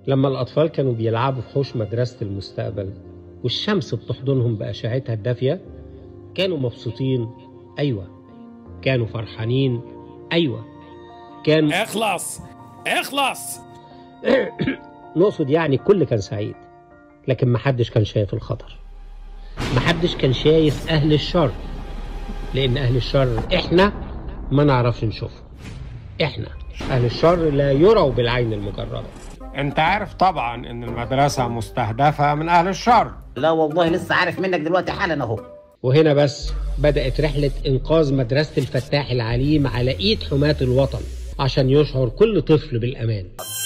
لما الأطفال كانوا بيلعبوا في حوش مدرسة المستقبل والشمس بتحضنهم بأشعتها الدافية كانوا مبسوطين أيوة كانوا فرحانين أيوة كان اخلص اخلص نقصد يعني الكل كان سعيد لكن محدش كان شايف الخطر محدش كان شايف أهل الشر لأن أهل الشر إحنا ما نعرفش نشوفهم إحنا أهل الشر لا يروا بالعين المجردة أنت عارف طبعا إن المدرسة مستهدفة من أهل الشر لا والله لسه عارف منك دلوقتي حالا اهو وهنا بس بدأت رحلة إنقاذ مدرسة الفتاح العليم على إيد حماة الوطن عشان يشعر كل طفل بالأمان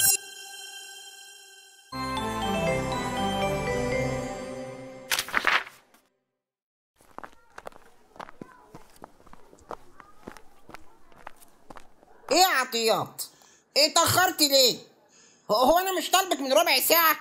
ايه يا عطيات ايه اتاخرتي ليه هو- هو انا مش طالبك من ربع ساعه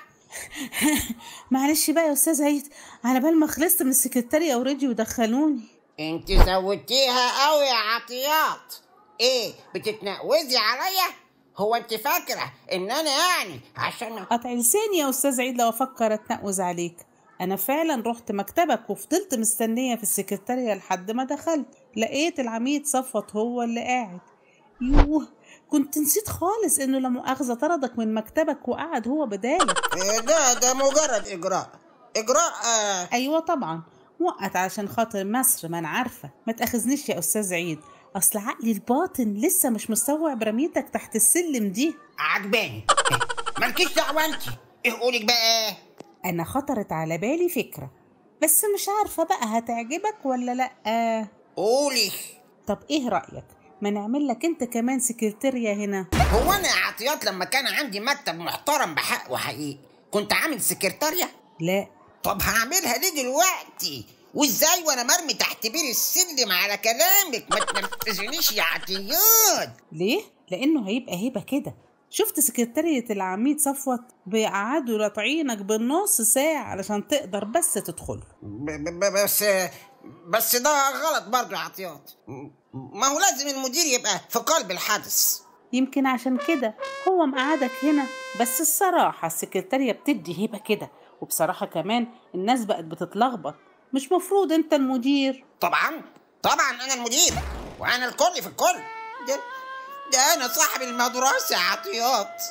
معلش بقى يا استاذ عيد على بال ما خلصت من السكرتارية اوريدي ودخلوني انت زودتيها قوي يا عطيات ايه بتتنقوزي عليا هو انت فاكره ان انا يعني عشان قطع لساني يا استاذ عيد لو افكر اتنقز عليك انا فعلا رحت مكتبك وفضلت مستنيه في السكرتارية لحد ما دخلت لقيت العميد صفوت هو اللي قاعد يوه كنت نسيت خالص انه لا مؤاخذه طردك من مكتبك وقعد هو بدالك إيه ده ده مجرد اجراء اجراء آه ايوه طبعا وقت عشان خاطر مصر ما انا عارفه ما تاخذنيش يا استاذ عيد اصل عقلي الباطن لسه مش مستوعب رميتك تحت السلم دي عجباني مالكيش دعوه انت ايه قولك بقى انا خطرت على بالي فكره بس مش عارفه بقى هتعجبك ولا لا قولي طب ايه رايك ما نعمل لك انت كمان سكرتيريا هنا هو انا يا عطيات لما كان عندي مكتب محترم بحق وحقيقي كنت عامل سكرتاريه لا طب هعملها ليه دلوقتي وازاي وانا مرمي تحت بير السلم على كلامك ما تنرفزنيش يا عطيات ليه لانه هيبقى هيبه كده شفت سكرتارية العميد صفوت بيقعدوا لاطعينك بالنص ساعة علشان تقدر بس تدخل ب- ب- بس بس ده غلط برضه يا عطيات ما هو لازم المدير يبقى في قلب الحدث يمكن عشان كده هو مقعدك هنا بس الصراحة السكرتارية بتدي هيبة كده وبصراحة كمان الناس بقت بتتلخبط مش مفروض انت المدير طبعا طبعا انا المدير وانا الكل في الكل ده, ده انا صاحب المدرسه يا عطيات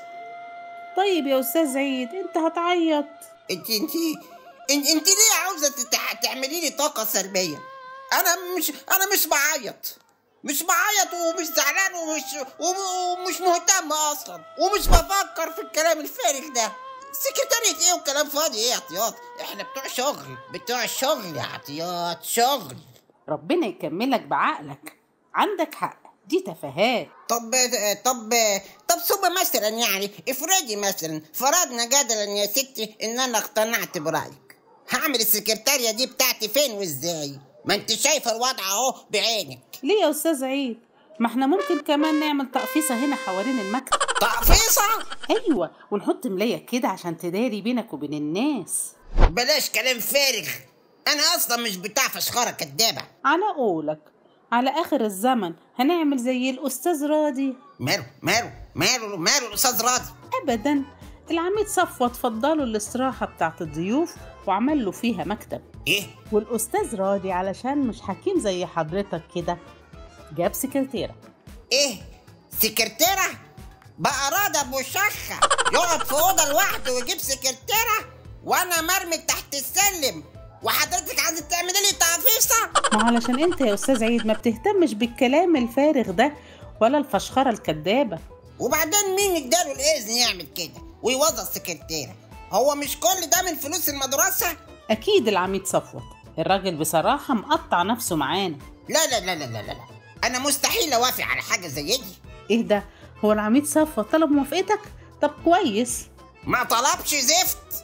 طيب يا استاذ عيد انت هتعيط انت انت انت, انت ليه عاوزه تتع- تعملي لي طاقه سلبيه انا مش انا مش بعيط مش بعيط ومش زعلان ومش وم- ومش مهتم اصلا ومش بفكر في الكلام الفارغ ده سكرتارية ايه وكلام فاضي ايه يا عطيات احنا بتوع شغل بتوع شغل يا عطيات شغل ربنا يكملك بعقلك عندك حق دي تفاهات طب طب طب ثم مثلا يعني افرضي مثلا فرضنا جدلا يا ستي ان انا اقتنعت برايك هعمل السكرتارية دي بتاعتي فين وازاي ما انت شايفه الوضع اهو بعينك ليه يا استاذ عيد ما احنا ممكن كمان نعمل تقفيصة هنا حوالين المكتب تقفيصه ايوه ونحط ملاية كده عشان تداري بينك وبين الناس بلاش كلام فارغ انا اصلا مش بتاع فشخره كدابه على قولك على اخر الزمن هنعمل زي الاستاذ راضي ماله ماله ماله ماله الاستاذ راضي ابدا العميد صفوت فضله الاستراحة بتاعت الضيوف وعمل له فيها مكتب ايه والاستاذ راضي علشان مش حكيم زي حضرتك كده جاب سكرتيرة ايه سكرتيرة بقى راضي ابو شخة يقعد في اوضه لوحده ويجيب سكرتيرة وانا مرمي تحت السلم وحضرتك عايزه تعملي لي تقفيصه ما علشان انت يا استاذ عيد ما بتهتمش بالكلام الفارغ ده ولا الفشخرة الكدابة وبعدين مين اداله الاذن يعمل كده ويوظف سكرتيرة هو مش كل ده من فلوس المدرسه اكيد العميد صفوت الراجل بصراحة مقطع نفسه معانا لا لا لا لا لا لا لا. انا مستحيل اوافق على حاجه زي دي ايه ده هو العميد صفوت طلب موافقتك طب كويس ما طلبش زفت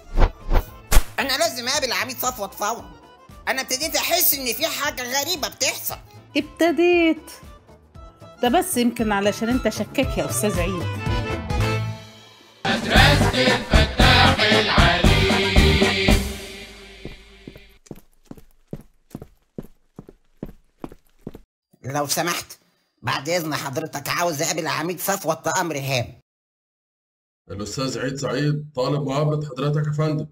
انا لازم اقابل عميد صفوت فورا انا ابتديت احس ان في حاجه غريبه بتحصل ابتديت ده بس يمكن علشان انت شكاك يا استاذ عيد لو سمحت بعد اذن حضرتك عاوز اقابل عميد صفوت بامر هام الأستاذ عيد سعيد طالب مقابلة حضرتك يا فندم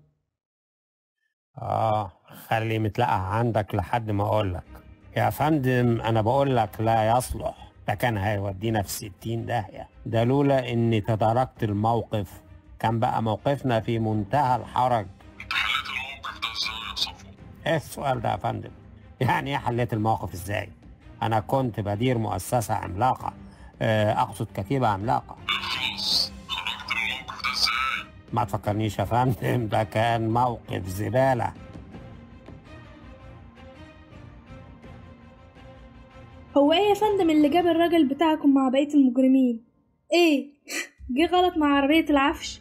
اه خلي متلقى عندك لحد ما اقول لك يا فندم انا بقول لك لا يصلح ده كان هيودينا في ستين داهية ده لولا اني تداركت الموقف كان بقى موقفنا في منتهى الحرج أنت حليت الموقف ده إزاي يا صفوة؟ ايه السؤال ده يا فندم يعني ايه حليت الموقف ازاي انا كنت بدير مؤسسة عملاقة آه، اقصد كتيبة عملاقة اخلص خرجت من الموقف ده إزاي؟ ما تفكرنيش يا فندم ده كان موقف زبالة هو ايه يا فندم اللي جاب الراجل بتاعكم مع بقية المجرمين ايه جه غلط مع عربية العفش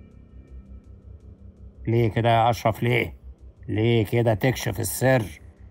ليه كده يا اشرف ليه ليه كده تكشف السر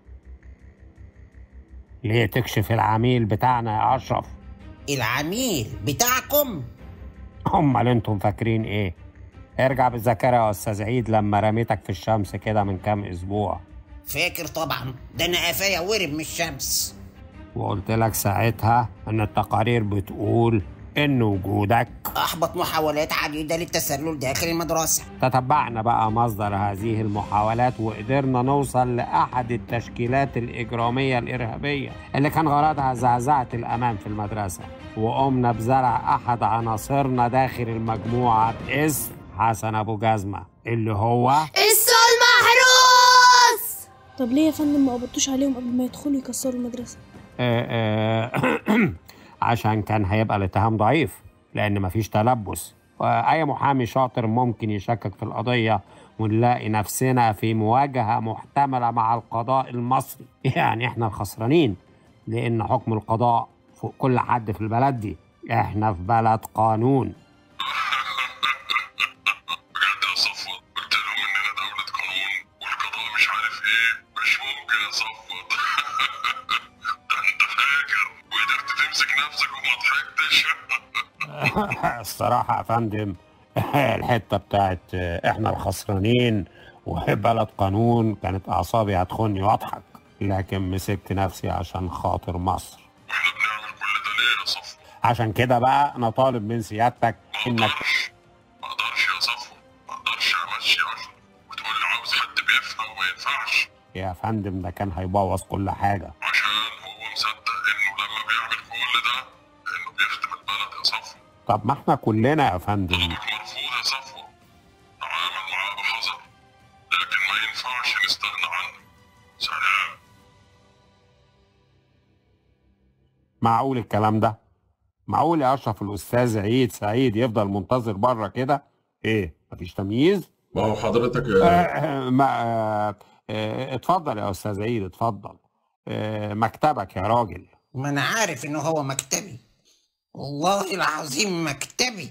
ليه تكشف العميل بتاعنا يا اشرف العميل بتاعكم امال انتم فاكرين ايه ارجع بالذاكرة يا استاذ عيد لما رميتك في الشمس كده من كام اسبوع فاكر طبعا ده انا قفايا ورم من الشمس وقلت لك ساعتها ان التقارير بتقول ان وجودك احبط محاولات عديده للتسلل داخل المدرسه تتبعنا بقى مصدر هذه المحاولات وقدرنا نوصل لأحد التشكيلات الإجرامية الإرهابية اللي كان غرضها زعزعة الأمان في المدرسة وقمنا بزرع أحد عناصرنا داخل المجموعة باسم حسن أبو جزمة اللي هو السؤال محروس طب ليه يا فندم ما قبضتوش عليهم قبل ما يدخلوا يكسروا المدرسة آه، آه، عشان كان هيبقى الاتهام ضعيف لأن مفيش تلبس وأي محامي شاطر ممكن يشكك في القضية ونلاقي نفسنا في مواجهة محتملة مع القضاء المصري يعني احنا الخسرانين لأن حكم القضاء فوق كل حد في البلد دي احنا في بلد قانون بجد يا صفوت قلت لهم إننا دولة قانون والقضاء مش عارف إيه مش ممكن يا صفوت ده أنت فاكر وقدرت تمسك نفسك وما ضحكتش الصراحة يا فندم الحتة بتاعت احنا الخسرانين وبلد قانون كانت أعصابي هتخني وأضحك لكن مسكت نفسي عشان خاطر مصر واحنا بنعمل كل ده ليه يا صفوت؟ عشان كده بقى أنا طالب من سيادتك ما إنك اقدرش ما اقدرش يا صفوت ما اقدرش امشي عشان وتقول لي عاوز حد بيفهم وما ينفعش يا فندم ده كان هيبوظ كل حاجة عشان هو مصدق انه لما بيعمل كل ده انه بيخدم البلد يا صفوت طب ما احنا كلنا يا فندم طلبك مرفوض يا صفوت تعامل معاه بحذر لكن ما ينفعش نستغنى عنه سلام معقول الكلام ده معقول يا أشرف الأستاذ عيد سعيد يفضل منتظر بره كده إيه مفيش تمييز ما هو حضرتك آه، ما آه، آه، اتفضل يا استاذ عيد اتفضل آه، مكتبك يا راجل ما انا عارف ان هو مكتبي والله العظيم مكتبي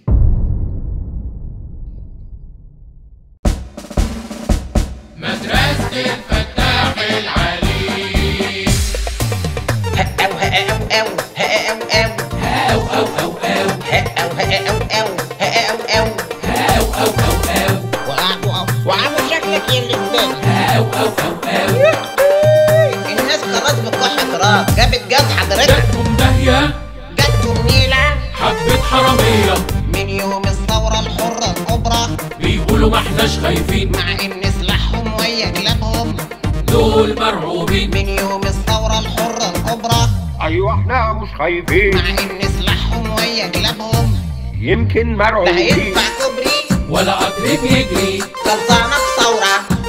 مدرسة الفتاح العليم هقاو هقاو أو هقاو أو أو أو أو أو هقاو هقاو أو هقاو أو أو أو أو أو وقعوا وقعوا شكلك يا اللي في بالي أو أو أو أو الناس خلاص بتكح تراب جابت جاز حضرتك جاتكم داهية جاتكم نيلة حبة حرامية من يوم الثورة الحرة الكبرى بيقولوا ما احناش خايفين مع ان سلاحهم ويا كلابهم دول مرعوبين من يوم الثورة الحرة الكبرى ايوه احنا مش خايفين مع ان سلاحهم ويا كلابهم يمكن ده هينفع كوبري ولا قطر بيجري خلصانة الثورة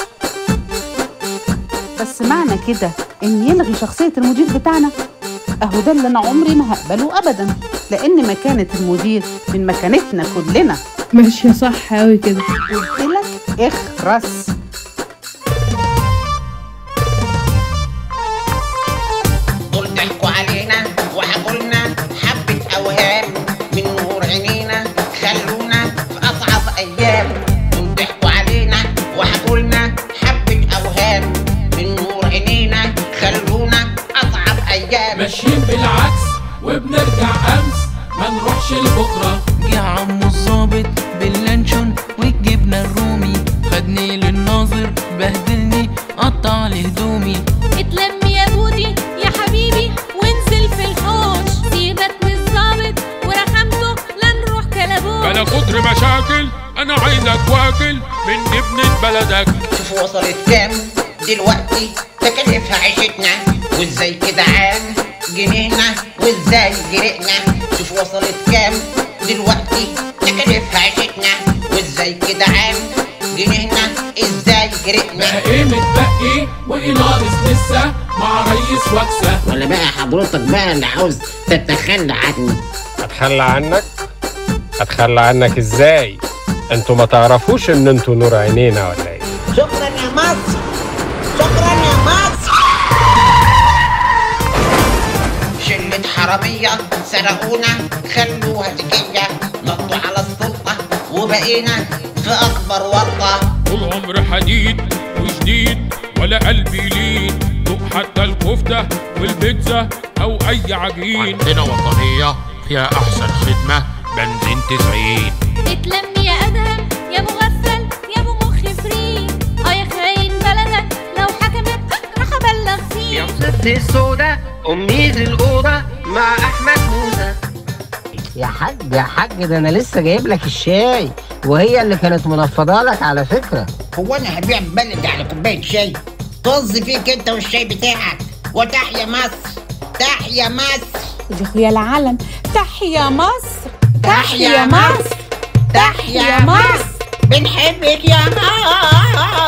بس معنى كده ان يلغي شخصية المدير بتاعنا اهو ده اللي انا عمري ما هقبله ابدا لان مكانة المدير من مكانتنا كلنا ماشية صح أوي كده قلت لك اخرس دول ضحكوا علينا وحكولنا حبة أوهام من نور عينينا خلونا في أصعب أيام دول ضحكوا علينا وحكولنا حبة أوهام من نور عينينا خلونا أصعب أيام ماشيين بالعكس وبنرجع أمس ما نروحش لبكرة جه عمو الظابط باللانشون والجبنة الرومي خدني للناظر بهدلني قطع لي هدومي اتلم يا بودي يا حبيبي وانزل في الحوش سيبك من الظابط ورخامته لا نروح كلبوش بلا كتر مشاكل انا عايزك واكل من جبنة بلدك شوف وصلت كام دلوقتي تكلفها عيشتنا وازاي كده عام جنينا وازاي جرقنا شوف وصلت كام دلوقتي تكلفها عيشتنا وازاي كده عام جنينا ازاي جرقنا بقى ايه متبقي وايه ناقص لسه مع ريس وكسة ولا بقى حضرتك بقى اللي عاوز تتخلى عني اتخلى عنك اتخلى عنك ازاي انتوا ما تعرفوش ان انتوا نور عينينا ولا ايه شكرا يا مصر شكرا يا مصر شلة حرامية سرقونا خلوها تكية نطوا على السلطة وبقينا في أكبر ورطة طول عمر حديد وجديد ولا قلبي لين دوق حتى الكفتة والبيتزا او اي عجين عندنا وطنية فيها أحسن خدمة بنزين تسعين اتلم يا ادهم يا مغفل يا ابو مخ فري اه يا خاين بلدك لو حكمت راح ابلغ فيه ست السودة امي الاوضه مع احمد موسى يا حاج يا حاج ده انا لسه جايب لك الشاي وهي اللي كانت منفضه لك على فكره هو أنا هبيع بلدي على كوباية شاي طز فيك أنت والشاي بتاعك وتحيا مصر تحيا مصر يا العالم تحيا مصر تحيا مصر تحيا مصر بنحبك يا مصر